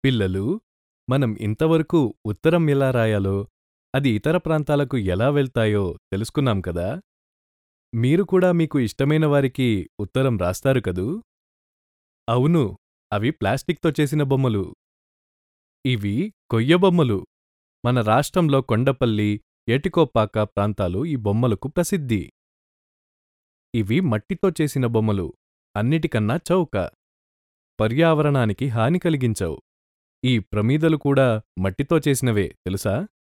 పిల్లలు, మనం ఇంతవరకు ఉత్తరం ఎలా రాయాలో, అది ఇతర ప్రాంతాలకు ఎలా వెళ్తాయో తెలుసుకున్నాం కదా మీరు కూడా మీకు ఇష్టమైన వారికి ఉత్తరం రాస్తారు కదూ అవును అవి ప్లాస్టిక్తో చేసిన బొమ్మలు ఇవి కొయ్య బొమ్మలు మన రాష్ట్రంలో కొండపల్లి ఏటికొప్పాక ప్రాంతాలు ఈ బొమ్మలకు ప్రసిద్ధి ఇవి మట్టితో చేసిన బొమ్మలు అన్నిటికన్నా చౌక పర్యావరణానికి హాని కలిగించవు ఈ ప్రమీదలు కూడా మట్టితో చేసినవే తెలుసా